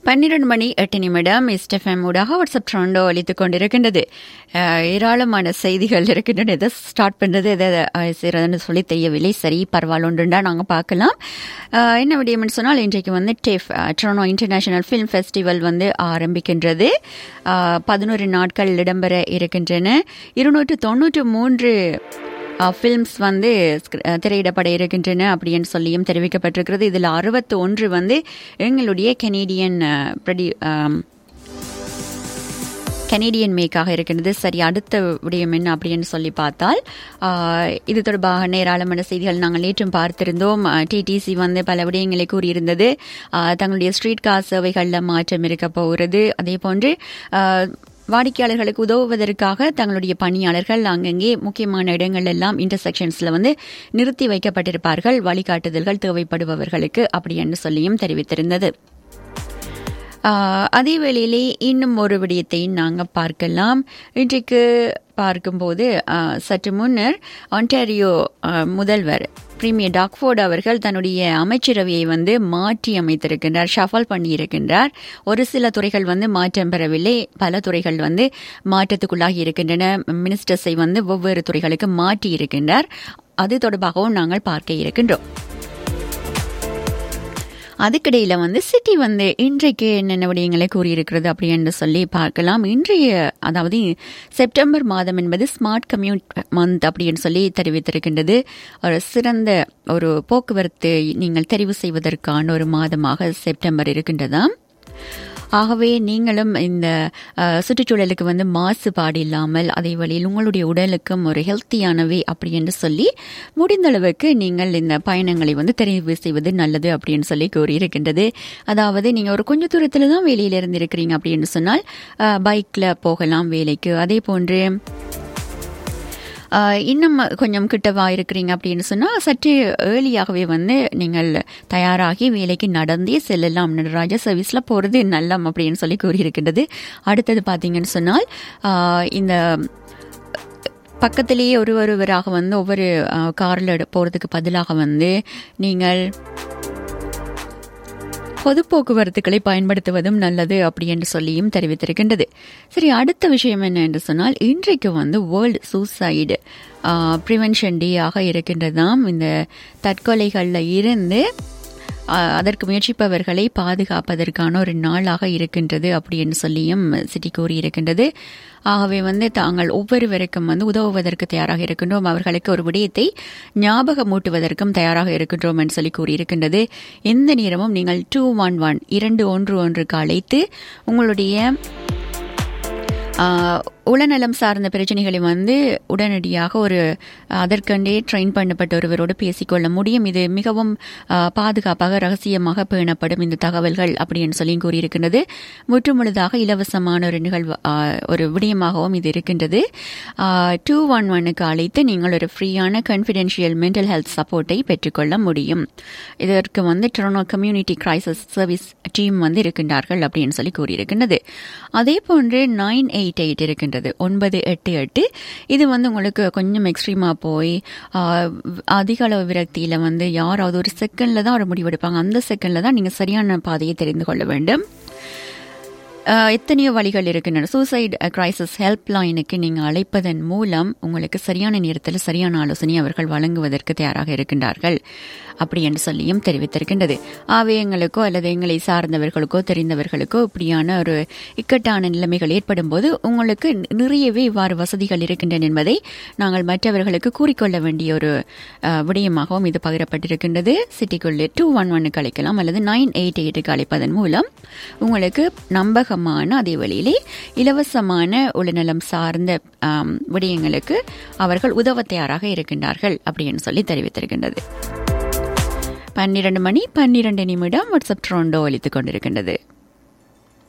பன்னிரண்டு மணி எட்டு நிமிடம் இஸ்டெஃப்எம் ஊடாக வாட்ஸ்அப் ட்ரோண்டோ அளித்துக் கொண்டிருக்கின்றது அஹ், ஏராளமான செய்திகள் இருக்கின்றன எதை ஸ்டார்ட் பண்ணுறது எதை அஹ், செய்யறதுன்னு சொல்லி தெரியவில்லை சரி பரவாயில்ல நாங்கள் பார்க்கலாம் அஹ், என்ன விடயம்னு சொன்னால் இன்றைக்கு வந்து deaf Toronto international film festival வந்து ஆரம்பிக்கின்றது பதினோரு நாட்கள் இடம்பெற இருக்கின்றன இருநூற்று தொண்ணூற்று மூன்று ஃபில்ம்ஸ் வந்து ஸ்கிர- அஹ் திரையிடப்பட இருக்கின்றன அப்படின்னு சொல்லியும் தெரிவிக்கப்பட்டிருக்கிறது இதில் அறுபத்தி ஒன்று வந்து எங்களுடைய கெனேடியன் ப்ரொடி கனேடியன் மேக்காக இருக்கின்றது சரி அடுத்த விடயம் என்ன அப்படின்னு சொல்லி பார்த்தால் ஆஹ், இது தொடர்பாக ஏராளமான செய்திகள் நாங்கள் நேற்றும் பார்த்திருந்தோம் டிடிசி வந்து பல விடயங்களை கூறியிருந்தது ஆஹ், தங்களுடைய ஸ்ட்ரீட் கார் சேவைகளில் மாற்றம் இருக்க போகிறது அதே போன்று ஆஹ், வாடிக்கையாளர்களுக்கு உதவுவதற்காக தங்களுடைய பணியாளர்கள் அங்கங்கே முக்கியமான இடங்கள் எல்லாம் இன்டர்செக்ஷன்ஸ்ல வந்து நிறுத்தி வைக்கப்பட்டிருப்பார்கள் வழிகாட்டுதல்கள் தேவைப்படுபவர்களுக்கு அப்படி என்று சொல்லியும் தெரிவித்திருந்தது ஆஹ், அதே வேளையிலே இன்னும் ஒரு விடயத்தை நாங்கள் பார்க்கலாம் இன்றைக்கு பார்க்கும்போது ஆஹ், சற்று முன்னர் ஆன்டாரியோ ஆஹ், முதல்வர் பிரீமியர் டாக்ஃபோர்ட் அவர்கள் தன்னுடைய அமைச்சரவையை வந்து மாற்றி அமைத்திருக்கின்றார் ஷஃபல் பண்ணியிருக்கின்றார் ஒரு சில துறைகள் வந்து மாற்றம் பெறவில்லை பல துறைகள் வந்து மாற்றத்துக்குள்ளாகி இருக்கின்றன மினிஸ்டர்ஸை வந்து ஒவ்வொரு துறைகளுக்கு மாற்றி இருக்கின்றார் அது தொடர்பாகவும் நாங்கள் பார்க்க இருக்கின்றோம் அதுக்கிடையில வந்து சிட்டி வந்து இன்றைக்கு என்னென்ன விடயங்களை கூறியிருக்கிறது அப்படி என்று சொல்லி பார்க்கலாம் இன்றைய அதாவது செப்டம்பர் மாதம் என்பது ஸ்மார்ட் கம்யூட் மந்த் அப்படின்னு சொல்லி தெரிவித்திருக்கின்றது ஒரு சிறந்த ஒரு போக்குவரத்து நீங்கள் தெரிவு செய்வதற்கான ஒரு மாதமாக செப்டம்பர் இருக்கின்றதாம் ஆகவே நீங்களும் இந்த அஹ், சுற்றுச்சூழலுக்கு வந்து மாசுபாடு இல்லாமல் அதே வழியில் உங்களுடைய உடலுக்கும் ஒரு ஹெல்த்தியானவை அப்படி என்று சொல்லி முடிந்த அளவுக்கு நீங்கள் இந்த பயணங்களை வந்து தெரிவு செய்வது நல்லது அப்படின்னு சொல்லி கூறியிருக்கின்றது அதாவது நீங்கள் ஒரு கொஞ்ச தூரத்தில் தான் வேலையில் இருந்து இருக்கிறீங்க அப்படின்னு சொன்னால் பைக்கில் போகலாம் வேலைக்கு அதே போன்று ஆஹ் இன்னும் கொஞ்சம் கிட்டவா இருக்கிறீங்க அப்படின்னு சொன்னால் சற்று ஏர்லியாகவே வந்து நீங்கள் தயாராகி வேலைக்கு நடந்தே செல்லலாம் நடராஜா சர்வீஸில் போகிறது நல்லம் அப்படின்னு சொல்லி கூறியிருக்கின்றது அடுத்தது பார்த்தீங்கன்னு சொன்னால் ஆஹ் இந்த பக்கத்திலேயே ஒரு ஒருவராக வந்து ஒவ்வொரு காரில் போகிறதுக்கு பதிலாக வந்து நீங்கள் பொது போக்குவரத்துகளை பயன்படுத்துவதும் நல்லது அப்படி என்று சொல்லியும் தெரிவித்திருக்கின்றது சரி அடுத்த விஷயம் என்ன என்று சொன்னால் இன்றைக்கு வந்து வேர்ல்டு சூசைடு ப்ரிவென்ஷன் டே ஆக இருக்கின்றதாம் இந்த தற்கொலைகளில் இருந்து ஆஹ், அதற்கு முயற்சிப்பவர்களை பாதுகாப்பதற்கான ஒரு நாளாக இருக்கின்றது அப்படி என்று சொல்லியும் சிட்டி கூறியிருக்கின்றது ஆகவே வந்து தாங்கள் ஒவ்வொருவருக்கும் வந்து உதவுவதற்கு தயாராக இருக்கின்றோம் அவர்களுக்கு ஒரு விடயத்தை ஞாபகமூட்டுவதற்கும் தயாராக இருக்கின்றோம் என்று சொல்லி கூறியிருக்கின்றது எந்த நேரமும் நீங்கள் டூ ஒன் ஒன் இரண்டு ஒன்று ஒன்றுக்கு அழைத்து உங்களுடைய ஆஹ், உளநலம் சார்ந்த பிரச்சனைகளை வந்து உடனடியாக ஒரு அதற்கண்டே ட்ரெயின் பண்ணப்பட்ட ஒருவரோடு பேசிக்கொள்ள முடியும் இது மிகவும் ஆஹ், பாதுகாப்பாக ரகசியமாக பேணப்படும் இந்த தகவல்கள் அப்படின்னு சொல்லி கூறியிருக்கின்றது முற்றுமுழுதாக இலவசமான ஒரு நிகழ்வு ஆஹ், ஒரு விடயமாகவும் இது இருக்கின்றது டூ ஒன் ஒன்னுக்கு அழைத்து நீங்கள் ஒரு ஃப்ரீயான கன்ஃபிடென்ஷியல் மென்டல் ஹெல்த் சப்போர்ட்டை பெற்றுக்கொள்ள முடியும் இதற்கு வந்து Toronto community crisis service team வந்து இருக்கின்றார்கள் அப்படின்னு சொல்லி கூறியிருக்கின்றது அதே போன்று நைன் எயிட் எயிட் இருக்கின்றது ஒன்பது எட்டு எட்டு இது வந்து உங்களுக்கு கொஞ்சம் எக்ஸ்ட்ரீமாக போய் ஆஹ், அதிக அளவு விரக்தியில் வந்து யாராவது ஒரு செகண்டில் தான் ஒரு முடிவெடுப்பாங்க அந்த செகண்டில் தான் நீங்கள் சரியான பாதையை தெரிந்து கொள்ள வேண்டும் ஆஹ், எத்தனையோ வழிகள் இருக்கின்றன சூசைட் கிரைசிஸ் ஹெல்ப் லைனுக்கு நீங்கள் அழைப்பதன் மூலம் உங்களுக்கு சரியான நேரத்தில் சரியான ஆலோசனை அவர்கள் வழங்குவதற்கு தயாராக இருக்கின்றார்கள் அப்படி என்று சொல்லியும் தெரிவித்திருக்கின்றது ஆகவே எங்களுக்கோ அல்லது எங்களை சார்ந்தவர்களுக்கோ தெரிந்தவர்களுக்கோ இப்படியான ஒரு இக்கட்டான நிலைமைகள் ஏற்படும் போது உங்களுக்கு நிறையவே இவ்வாறு வசதிகள் இருக்கின்றன என்பதை நாங்கள் மற்றவர்களுக்கு கூறிக்கொள்ள வேண்டிய ஒரு ஆஹ், விடயமாகவும் இது பகிரப்பட்டிருக்கின்றது சிட்டிக்குள்ளே டூ ஒன் ஒன்னுக்கு அழைக்கலாம் அல்லது நைன் எயிட் எயிட்டுக்கு அழைப்பதன் மூலம் உங்களுக்கு நம்பகமான அதே வழியிலே இலவசமான உளநலம் சார்ந்த ஆம், விடயங்களுக்கு அவர்கள் உதவ தயாராக இருக்கின்றார்கள் அப்படின்னு சொல்லி தெரிவித்திருக்கின்றது பன்னிரண்டு மணி பன்னிரண்டு நிமிடம் வாட்ஸ்அப் ட்ரோண்டோ ஒலித்துக் கொண்டிருக்கின்றது